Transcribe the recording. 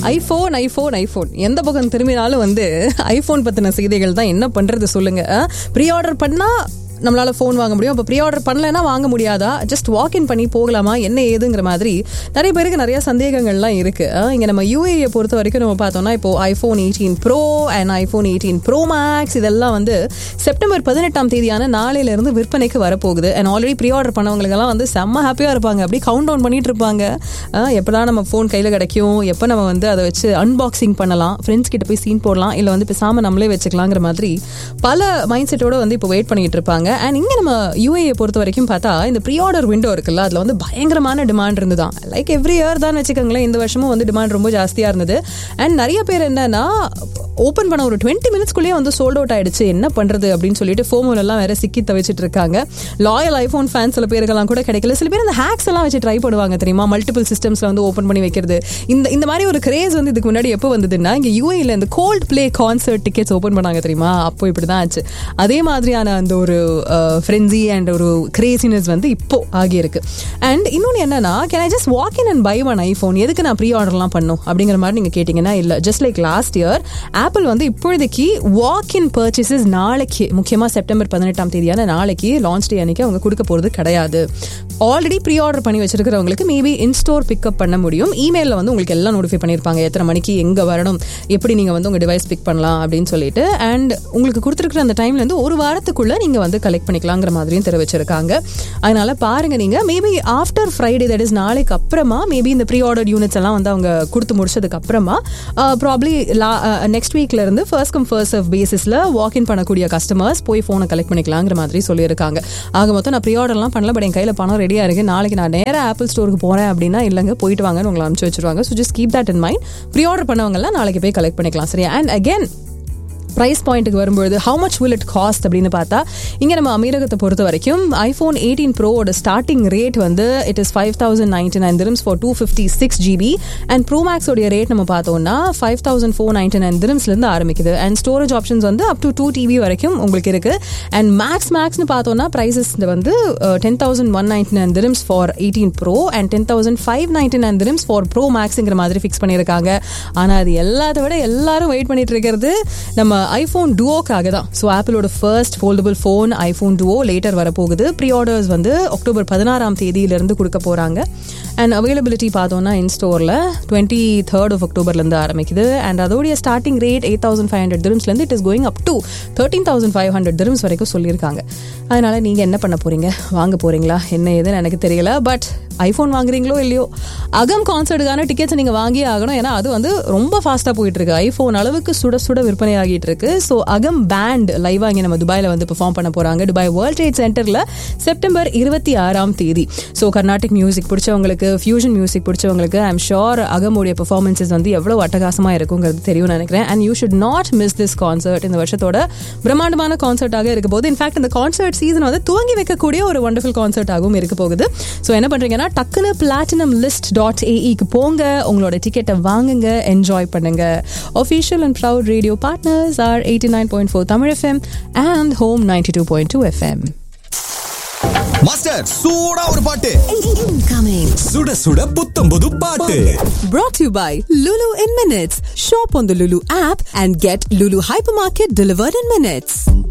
IPhone iPhone iPhone எந்த பக்கம் திரும்பினாலும் வந்து ஐஃபோன் பற்றின செய்திகள் தான் என்ன பண்ணுறது சொல்லுங்க ப்ரீ ஆர்டர் பண்ணால் நம்மளால ஃபோன் வாங்க முடியும் அப்போ ப்ரீ ஆர்டர் பண்ணலைன்னா வாங்க முடியாதா ஜஸ்ட் வாக் இன் பண்ணி போகலாமா என்ன ஏதுங்கிற மாதிரி நிறைய பேருக்கு நிறைய சந்தேகங்கள்லாம் இருக்கு அஹ் இங்க நம்ம யூஏயை பொறுத்த வரைக்கும் நம்ம பார்த்தோம்னா இப்போ iPhone eighteen Pro and iPhone eighteen Pro Max இதெல்லாம் வந்து செப்டம்பர் பதினெட்டாம் தேதியான நாளையில இருந்து விற்பனைக்கு வரப்போகுது அண்ட் ஆல்ரெடி ப்ரீ ஆர்டர் பண்ணவங்களுக்கெல்லாம் வந்து செம்ம ஹாப்பியாக இருப்பாங்க அப்படி கவுண்ட் டவுன் பண்ணிட்டு இருப்பாங்க அஹ் எப்பதான் நம்ம ஃபோன் கையில் கிடைக்கும் எப்போ நம்ம வந்து அதை வச்சு அன்பாக்சிங் பண்ணலாம் ஃப்ரெண்ட்ஸ் கிட்ட போய் சீன் போடலாம் இல்லை வந்து பேசாம நம்மளே வச்சுக்கலாங்கிற மாதிரி பல மைண்ட் செட்டோட வந்து இப்போ வெயிட் பண்ணிட்டு இருப்பாங்க அண்ட் இங்கே நம்ம யூஏயை பொறுத்த வரைக்கும் பார்த்தா இந்த ப்ரீ ஆர்டர் விண்டோ இருக்குல்ல அதில் வந்து பயங்கரமான டிமாண்ட் இருந்துதான் லைக் எவ்ரி இயர் தான் வச்சுக்கோங்களேன் இந்த வருஷமும் வந்து டிமாண்ட் ரொம்ப ஜாஸ்தியாக இருந்தது அண்ட் நிறைய பேர் என்னன்னா ஓப்பன் பண்ண ஒரு டுவெண்ட்டி மினிட்ஸ்க்குள்ளேயே வந்து சோல்ட் அவுட் ஆயிடுச்சு என்ன பண்றது அப்படின்னு சொல்லிட்டு ஃபோமோல எல்லாம் வேற சிக்கி தவிச்சிட்டு இருக்காங்க லாயல் ஐஃபோன் ஃபேன்ஸ் சில பேருக்கெல்லாம் கூட கிடைக்கல சில பேர் அந்த ஹேக்ஸ் எல்லாம் வச்சு ட்ரை பண்ணுவாங்க தெரியுமா மல்டிபிள் சிஸ்டம்ஸ்ல வந்து ஓப்பன் பண்ணி வைக்கிறது இந்த இந்த மாதிரி ஒரு கிரேஸ் வந்து இதுக்கு முன்னாடி எப்போ வந்ததுன்னா இங்க யூஏல இந்த Coldplay concert tickets open பண்ணாங்க தெரியுமா அப்போ இப்படி தான் ஆச்சு அதே மாதிரியான அந்த ஒரு ஃப்ரெண்ட்ஸி அண்ட் ஒரு கிரேசினஸ் வந்து இப்போ ஆகியிருக்கு அண்ட் இன்னொன்று என்னன்னா can I just walk in and buy one iPhone எதுக்கு நான் ப்ரீ ஆர்டர்லாம் பண்ணும் அப்படிங்கிற மாதிரி நீங்கள் கேட்டிங்கன்னா இல்லை just like last year Apple வந்து இப்பொழுதைக்கு வாக் இன் பர்ச்சேசஸ் நாளைக்கு முக்கியமாக செப்டம்பர் பதினெட்டாம் தேதியான நாளைக்கு லான்ச் டே அன்னைக்கு அவங்க கொடுக்க போகிறது கிடையாது ஆல்ரெடி ப்ரீ ஆர்டர் பண்ணி வச்சிருக்கிறவங்களுக்கு மேபி இன்ஸ்டோர் பிக்கப் பண்ண முடியும் இமெயிலில் வந்து உங்களுக்கு எல்லாம் நோட்டிஃபை பண்ணியிருப்பாங்க எத்தனை மணிக்கு எங்கே வரணும் எப்படி நீங்கள் வந்து உங்கள் டிவைஸ் பிக் பண்ணலாம் அப்படின்னு சொல்லிட்டு அண்ட் உங்களுக்கு கொடுத்துருக்குற அந்த டைம்லேருந்து ஒரு வாரத்துக்குள்ளே நீங்கள் வந்து கலெக்ட் பண்ணிக்கலாங்கிற மாதிரியும் தெரிவிச்சிருக்காங்க அதனால பாருங்க நீங்கள் maybe after Friday that is நாளைக்கு அப்புறமா மேபி இந்த ப்ரீ ஆர்டர் யூனிட்ஸ் எல்லாம் வந்து அவங்க கொடுத்து முடிச்சதுக்கு அப்புறமா ப்ராப்ளி நெக்ஸ்ட் வீக்ல இருந்து ஃபர்ஸ்ட் கம் ஃபர்ஸ்ட் சர்வ் பேசிஸ்ல வாக் இன் பண்ணக்கூடிய கஸ்டமர்ஸ் போய் ஃபோனை கலெக்ட் பண்ணிக்கலாங்கிற மாதிரி சொல்லியிருக்காங்க ஆக மொத்தம் நான் ப்ரீ ஆர்டர்லாம் பண்ணல பட் என் கையில் பணம் ரெடியாக இருக்கு நாளைக்கு நான் நேராக ஆப்பிள் ஸ்டோருக்கு போறேன் அப்படின்னா இல்லைங்க போயிட்டு வாங்கன்னு உங்களை அனுப்பிச்சு வச்சிருவாங்க so just keep that in mind pre order பண்ணவங்கலாம் நாளைக்கு போய் கலெக்ட் பண்ணிக்கலாம் சரியா அண்ட் அகேன் ப்ரைஸ் பாயிண்ட்டுக்கு வரும்பொழுது how much will it cost அப்படின்னு பார்த்தா இங்கே நம்ம அமீரகத்தை பொறுத்த வரைக்கும் ஐஃபோன் எயிட்டீன் ப்ரோவோட ஸ்டார்டிங் ரேட் வந்து it is five thousand ninety nine dirhams for two fifty six GB and Pro மேக்ஸோடைய ரேட் நம்ம பார்த்தோம்னா five thousand four ninety nine திரும்ஸ்லேருந்து ஆரம்பிக்குது அண்ட் ஸ்டோரேஜ் ஆப்ஷன்ஸ் வந்து அப் டு டூ டிபி வரைக்கும் உங்களுக்கு இருக்கு அண்ட் மேக்ஸ் மேக்ஸ்னு பார்த்தோம்னா ப்ரைஸஸ் வந்து ten thousand one ninety nine dirhams for eighteen Pro and ten thousand five ninety nine dirhams for Pro மேக்ஸுங்கிற மாதிரி ஃபிக்ஸ் பண்ணியிருக்காங்க ஆனால் அது எல்லாத்த விட எல்லாரும் வெயிட் பண்ணிட்டு இருக்கிறது நம்ம ஐஃபோன் டுவோக்காக தான் ஸோ ஆப்பிளோட first foldable phone iPhone Duo later வரப்போகுது ப்ரீ ஆர்டர்ஸ் வந்து அக்டோபர் பதினாறாம் தேதியிலிருந்து கொடுக்க போகிறாங்க அண்ட் அவைலபிலிட்டி பார்த்தோம்னா இன் ஸ்டோரில் டுவெண்ட்டி தேர்ட் ஆஃப் அக்டோபர்லேருந்து ஆரம்பிக்குது அண்ட் அதோடைய starting rate eight thousand five hundred திரும்ஸ்லேருந்து it is going up to thirteen thousand five hundred dirhams வரைக்கும் சொல்லியிருக்காங்க அதனால நீங்கள் என்ன பண்ண போறீங்க வாங்க போறீங்களா என்ன ஏதுன்னு எனக்கு தெரியல பட் ஐஃபோன் வாங்குறீங்களோ இல்லையோ அகம் கான்சர்ட்டுக்கான டிக்கெட்ஸ் நீங்கள் வாங்கியே ஆகணும் ஏன்னா அது வந்து ரொம்ப ஃபாஸ்ட்டாக போயிட்டு இருக்கு ஐஃபோன் அளவுக்கு சுட சுட விற்பனை ஆகிட்டு இருக்கு ஸோ அகம் பேண்ட் லைவாக இங்கே நம்ம துபாயில் வந்து பெர்ஃபார்ம் பண்ண போகிறாங்க துபாய் வேர்ல்ட் ட்ரேட் சென்டரில் செப்டம்பர் இருபத்தி ஆறாம் தேதி ஸோ கர்நாடிக் மியூசிக் பிடிச்சவங்களுக்கு ஃபியூஷன் மியூசிக் பிடிச்சவங்களுக்கு ஐம் ஷோர் அகமுடைய பெர்ஃபார்மன்ஸஸ் வந்து எவ்வளோ அட்டகாசமாக இருக்குங்கிறது தெரியும்னு நினைக்கிறேன் and you should not miss this concert இந்த வருஷத்தோட பிரம்மாண்டமான கான்சர்ட்டாக இருக்க போது இன்ஃபேக்ட் இந்த கான்சர்ட் சீசன் வந்து துவங்கி வைக்கக்கூடிய ஒரு ஒண்டர்ஃபுல் கான்சர்ட்டாகவும் இருக்க போகுது ஸோ என்ன பண்ணுறீங்கன்னா டக்குன்னு பிளாட்டினம் லிஸ்ட் டாட் ஏஇக்கு போங்க உங்களோட டிக்கெட்டை வாங்குங்க என்ஜாய் பண்ணுங்க official and proud radio partners are eighty nine point four Tamil FM and Home ninety two point two FM master சூடா ஒரு பாட்டு Incoming. சுட சுட புத்தம் புது பாட்டு Brought to you by Lulu in Minutes. Shop on the Lulu app and get Lulu Hypermarket delivered in minutes.